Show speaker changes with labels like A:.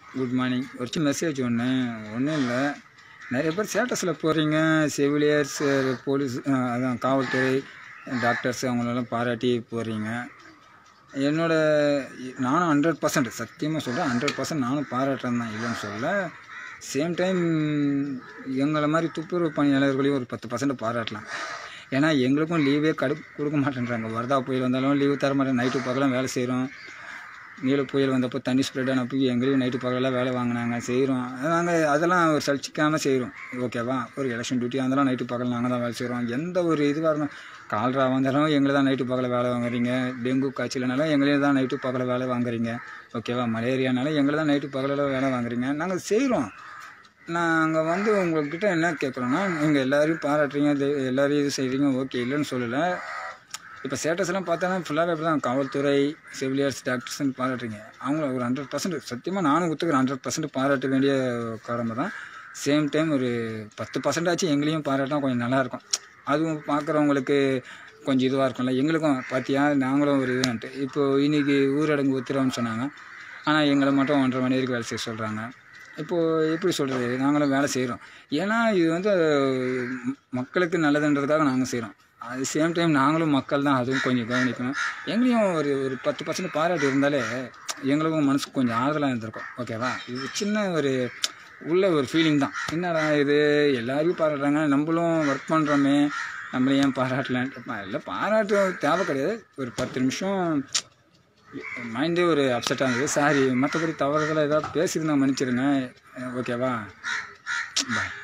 A: good morning ஒரு சின்ன message ஒன்று ஒன்றும் இல்லை நிறைய பேர் ஸ்டேட்டஸில் போடுறீங்க செவிலியர்ஸ் போலீஸ் அஹ், அதான் காவல்துறை டாக்டர்ஸ் அவங்களெல்லாம் பாராட்டி போடுறீங்க என்னோட நானும் ஹண்ட்ரட் பர்சன்ட் சத்தியமாக சொல்கிறேன் ஹண்ட்ரட் பர்சன்ட் நானும் பாராட்டுறேன் தான் இல்லைன்னு சொல்ல சேம் டைம் எங்களை மாதிரி துப்புரவு பணியாளர்களையும் ஒரு பத்து பர்சன்ட் பாராட்டலாம் ஏன்னா எங்களுக்கும் லீவே கடு கொடுக்க மாட்டேன்றாங்க வரதா புயல் வந்தாலும் லீவு தர மாட்டேன் நைட்டு பகலாம் வேலை செய்கிறோம் நீல புயல் வந்தப்போ தண்ணி ஸ்ப்ரெட் ஆனப்போ எங்களையும் நைட்டு பகலாம் வேலை வாங்கினாங்க செய்கிறோம் நாங்கள் அதெல்லாம் ஒரு சலிச்சிக்காமல் செய்கிறோம் ஓகேவா ஒரு எலெக்ஷன் டியூட்டி இருந்தாலும் நைட்டு பகல் நாங்கள் தான் வேலை செய்கிறோம் எந்த ஒரு இதுவாக இருந்தாலும் கால்ரா வந்தாலும் எங்களை தான் நைட்டு பகல வேலை வாங்குறீங்க டெங்கு காய்ச்சல்னாலும் எங்களையும் தான் நைட்டு பகல வேலை வாங்குறீங்க ஓகேவா மலேரியானாலும் எங்களை தான் நைட்டு பகலில் வேலை வாங்குறீங்க நாங்கள் செய்கிறோம் நாங்கள் வந்து உங்கள்கிட்ட என்ன கேட்குறோன்னா நீங்கள் எல்லாரையும் பாராட்டுறீங்க இது எல்லாரையும் இது செய்கிறீங்க ஓகே இல்லைன்னு சொல்லலை இப்போ ஸ்டேட்டஸ்லாம் பார்த்தோன்னா ஃபுல்லாகவே இப்படி தான் காவல்துறை செவிலியர்ஸ் டாக்டர்ஸ்னு பாராட்டுறீங்க அவங்கள ஒரு ஹண்ட்ரட் பர்சன்ட் சத்தியமாக நானும் ஒத்துக்கிறேன் ஹண்ட்ரட் பர்சன்ட் பாராட்ட வேண்டிய கடமை தான் சேம் டைம் ஒரு பத்து பர்சன்ட் ஆச்சு எங்களையும் பாராட்டினா கொஞ்சம் நல்லாயிருக்கும் அதுவும் பார்க்குறவங்களுக்கு கொஞ்சம் இதுவாக இருக்கும்ல எங்களுக்கும் பார்த்தியா நாங்களும் ஒரு இதுன்ட்டு இப்போது இன்றைக்கி ஊரடங்கு உத்தரவுன்னு சொன்னாங்க ஆனால் எங்களை மட்டும் ஒன்றரை மணி வரைக்கும் வேலை செய்ய சொல்கிறாங்க இப்போது எப்படி சொல்கிறது நாங்களும் வேலை செய்கிறோம் ஏன்னா இது வந்து ம- மக்களுக்கு நல்லதுன்றதுக்காக நாங்கள் செய்கிறோம் அது சேம் டைம் நாங்களும் மக்கள் தான் அதுவும் கொஞ்சம் கவனிக்கணும் எங்களையும் ஒரு ஒரு பத்து பர்சன்ட் பாராட்டு இருந்தாலே எங்களுக்கும் மனசுக்கு கொஞ்சம் ஆறுதலாக இருந்திருக்கும் ஓகேவா இது சின்ன ஒரு உள்ள ஒரு ஃபீலிங் தான் என்னடா இது எல்லாரையும் பாராட்டுறாங்க நம்மளும் ஒர்க் பண்ணுறோமே நம்மள ஏன் பாராட்டலான்ட்டு இல்லை பாராட்டு தேவை கிடையாது ஒரு பத்து நிமிஷம் மைண்டே ஒரு அப்செட்டாக இருந்தது சாரி மற்றபடி தவறுதலாக ஏதாவது பேசியிருந்தா மன்னிச்சிடுங்க ஓகேவா பாய்